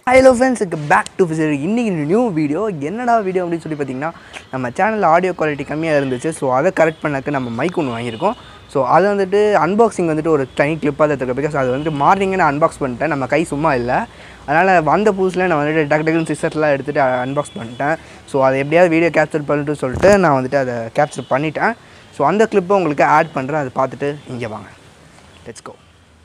Hello ஃப்ரெண்ட்ஸுக்கு back to ஃபிசர் இன்றைக்கி நியூ வீடியோ என்னடா வீடியோ அப்படின்னு சொல்லி பார்த்தீங்கன்னா நம்ம சேனலில் ஆடியோ குவாலிட்டி கம்மியாக இருந்துச்சு ஸோ அதை கரெக்ட் பண்ணக்கு நம்ம மைக் ஒன்று வாங்கியிருக்கோம் ஸோ அதை வந்துட்டு அன்பாக்சிங் வந்துட்டு ஒரு தனி கிளிப்பாக தான் எடுத்துருக்கேன் பிகாஸ் அது வந்துட்டு மார்னிங்கே நான் அன்பாக்ஸ் பண்ணிட்டேன் நம்ம கை சும்மா இல்லை அதனால் வந்த புதுசில் நான் வந்துட்டு டக்கு டக்குன்னு சிஸ்டர்லாம் எடுத்துகிட்டு அன்பாக்ஸ் பண்ணிட்டேன் ஸோ அதை எப்படியாவது வீடியோ கேப்சர் பண்ணிட்டு சொல்லிட்டு நான் வந்துட்டு அதை கேப்சர் பண்ணிட்டேன் ஸோ அந்த கிளிப்பை உங்களுக்கு ஆட் பண்ணுறேன் அதை பார்த்துட்டு இங்கே வாங்க லெட்ஸ் கோ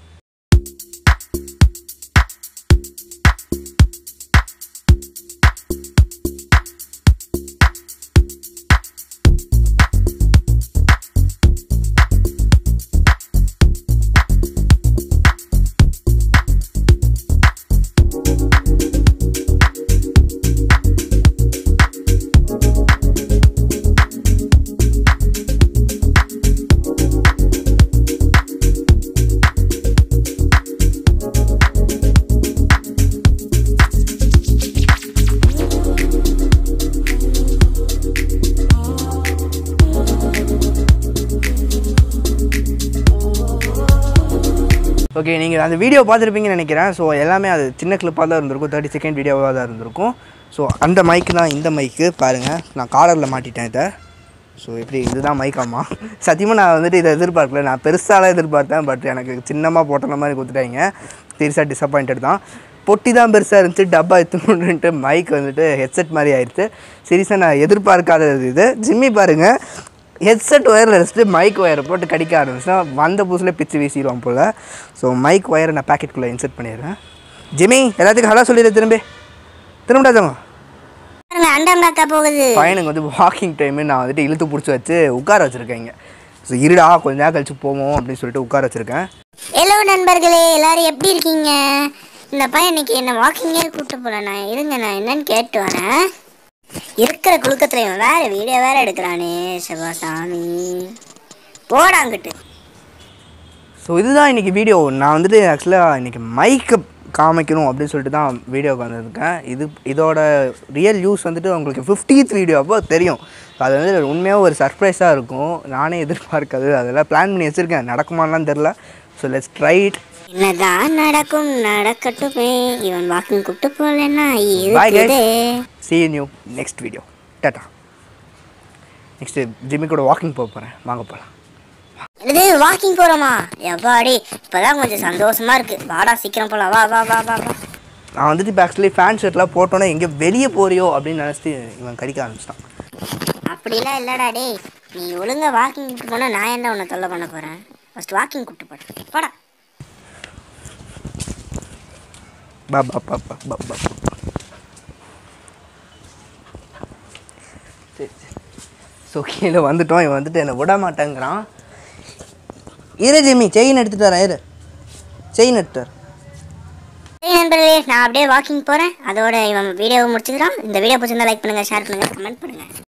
ஓகே நீங்கள் அந்த வீடியோ பார்த்துருப்பீங்கன்னு நினைக்கிறேன் ஸோ எல்லாமே அது சின்ன கிளிப்பாக தான் இருந்திருக்கும் தேர்ட்டி செகண்ட் வீடியோவாக தான் இருந்திருக்கும் ஸோ அந்த மைக்கு தான் இந்த மைக்கு பாருங்கள் நான் காலரில் மாட்டிட்டேன் இதை ஸோ எப்படி இதுதான் மைக்காமா சத்தியமாக நான் வந்துட்டு இதை எதிர்பார்க்கல நான் பெருசாலாம் எதிர்பார்த்தேன் பட் எனக்கு சின்னமாக போட்டுற மாதிரி கொடுத்துட்டாங்க சீரியஸாக டிசப்பாயிண்டட் தான் பொட்டி தான் பெருசாக இருந்துச்சு டப்பா எடுத்துணுன்ட்டு மைக் வந்துட்டு ஹெட்செட் மாதிரி ஆயிடுச்சு சீரியஸாக நான் எதிர்பார்க்காதது இது ஜிம்மி பாருங்கள் ஹெட்செட் ஒயரில் வச்சுட்டு மைக் ஒயரை போட்டு கடிக்க ஆரம்பிச்சா வந்த புதுசில் பிச்சு வீசிடுவான் போல் ஸோ மைக் ஒயரை நான் பேக்கெட்டுக்குள்ளே இன்சர்ட் பண்ணிடுறேன் ஜிம்மி எல்லாத்துக்கும் ஹலோ சொல்லிடு திரும்பி திரும்பிடாதவங்க பாருங்க அண்டாங்காக்கா போகுது பையனுக்கு வந்து வாக்கிங் டைமு நான் வந்துட்டு இழுத்து பிடிச்சி வச்சு உட்கார வச்சுருக்கேங்க ஸோ இருடா கொஞ்ச நேரம் கழிச்சு போவோம் அப்படின்னு சொல்லிட்டு உட்கார வச்சுருக்கேன் ஹலோ நண்பர்களே எல்லாரும் எப்படி இருக்கீங்க இந்த பையன் இன்னைக்கு என்ன வாக்கிங்கே கூப்பிட்டு போல நான் இருங்க நான் என்னன்னு கேட்டு வரேன் இருக்கிற குழுக்கத்துல இவன் வேற வீடியோ வேற எடுக்கிறானே சிவசாமி போடாங்கிட்டு ஸோ இதுதான் இன்றைக்கி வீடியோ நான் வந்துட்டு ஆக்சுவலாக இன்றைக்கி மைக்கை காமிக்கணும் அப்படின்னு சொல்லிட்டு தான் வீடியோக்கு வந்திருக்கேன் இது இதோட ரியல் யூஸ் வந்துட்டு உங்களுக்கு ஃபிஃப்டீத் வீடியோ அப்போ தெரியும் அது வந்து உண்மையாக ஒரு சர்ப்ரைஸாக இருக்கும் நானே எதிர்பார்க்காது அதெல்லாம் பிளான் பண்ணி வச்சுருக்கேன் நடக்குமான்லாம் தெரில ஸோ லெட்ஸ் ட்ரைட் என்னதான் நடக்கும் நடக்கட்டுமே இவன் வாக்கிங் கூப்பிட்டு போலன்னா Bye, guys. இருக்குது see you new next video டாட்டா நெக்ஸ்ட்டு ஜிம்மி கூட வாக்கிங் போக போகிறேன் வாங்க போகலாம் இது வாக்கிங் போறோமா எவ்வாடி இப்பதான் கொஞ்சம் சந்தோஷமா இருக்கு வாடா சீக்கிரம் போலாம் வா வா வா வா வா நான் வந்துட்டு இப்போ ஆக்சுவலி ஃபேன் ஷர்ட்லாம் போட்டோன்னே எங்கே வெளியே போறியோ அப்படின்னு நினச்சிட்டு இவன் கடிக்க ஆரம்பிச்சிட்டான் அப்படிலாம் இல்லடா டேய் நீ ஒழுங்கா வாக்கிங் கூப்பிட்டு போனா நான் என்ன உன்னை தொல்லை பண்ண போறேன் ஃபர்ஸ்ட் வாக்கிங் கூப்பிட்டு போட போடா பா பா பா பா பா பா சரி சரி ஸோ கீழே வந்துட்டோம் இவன் வந்துட்டு என்னை விட மாட்டேங்கிறான் இரு ஜிம்மி செயின் எடுத்துகிட்டு வரேன் இரு செயின் எடுத்துட்டு வரேன் சரி நண்பர்களே நான் அப்படியே வாக்கிங் போறேன் அதோட இவன் வீடியோவை முடிச்சுக்கிறான் இந்த வீடியோ பிடிச்சிருந்தா லைக் பண்ணுங்க ஷேர் பண்ணுங்க கமெண்ட் பண்ணுங்க